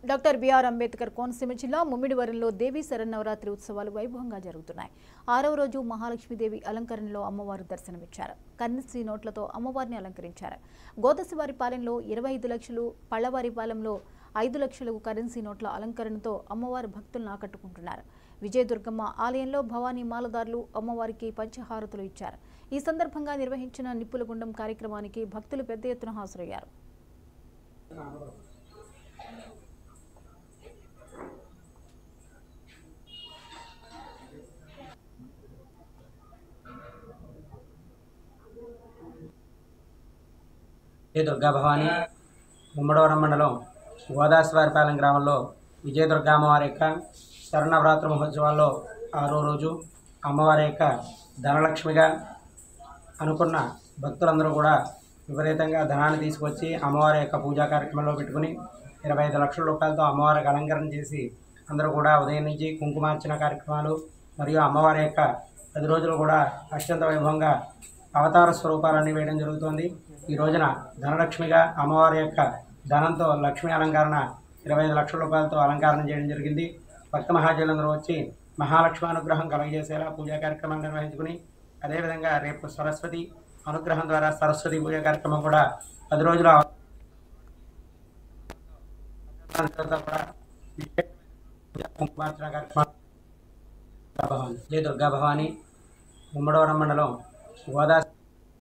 doctor BR Ambedkar Konaseema జిల్లా ముమ్మిడివరంలో దేవీ శరన్నవరాత్రి ఉత్సవాలు వైభవంగా జరుగుతున్నాయి ఆరవ రోజు మహాలక్ష్మీదేవి అలంకరణలో అమ్మవారు దర్శనమిచ్చారు కన్నశ్రీ నోట్లతో అమ్మవారిని అలంకరించారు గోదశవారిపాలెంలో ఇరవై ఐదు లక్షలు పళ్ళవారిపాలెంలో ఐదు లక్షలు కరెన్సీ నోట్ల అలంకరణతో అమ్మవారి భక్తులను ఆకట్టుకుంటున్నారు విజయదుర్గమ్మ ఆలయంలో భవానీ మాలదారులు అమ్మవారికి పంచహారతులు ఇచ్చారు ఈ సందర్భంగా నిర్వహించిన నిప్పుల గుండం కార్యక్రమానికి భక్తులు పెద్ద ఎత్తున హాజరయ్యారు శ్రీ దుర్గా భవాని ముమ్మడవరం మండలం గోదాస్వారిపాలెం గ్రామంలో విజయదుర్గా అమ్మవారి యొక్క శరణవరాత్రి మహోత్సవాల్లో ఆరో రోజు అమ్మవారి యొక్క ధనలక్ష్మిగా అనుకున్న భక్తులందరూ కూడా విపరీతంగా ధనాన్ని తీసుకొచ్చి అమ్మవారి యొక్క పూజా కార్యక్రమంలో పెట్టుకుని ఇరవై ఐదు లక్షల రూపాయలతో అమ్మవారికి అలంకరణ చేసి అందరూ కూడా ఉదయం నుంచి కుంకుమార్చన కార్యక్రమాలు మరియు అమ్మవారి యొక్క పది రోజులు కూడా అత్యంత వైభవంగా అవతార స్వరూపాలన్నీ వేయడం జరుగుతుంది ఈ రోజున ధనలక్ష్మిగా అమ్మవారి యొక్క ధనంతో లక్ష్మీ అలంకరణ ఇరవై ఐదు లక్షల రూపాయలతో అలంకరణ చేయడం జరిగింది భక్త మహాజనులందరూ వచ్చి మహాలక్ష్మి అనుగ్రహం కలగజేసేలా పూజా కార్యక్రమాలు నిర్వహించుకుని అదేవిధంగా రేపు సరస్వతి అనుగ్రహం ద్వారా సరస్వతి పూజా కార్యక్రమం కూడా పది రోజుల తర్వాత కూడా కుంకుమార్చన కార్యక్రమం దుర్గా భవాని జయ దుర్గా భవాని ముమ్మడవరం మండలం గోదా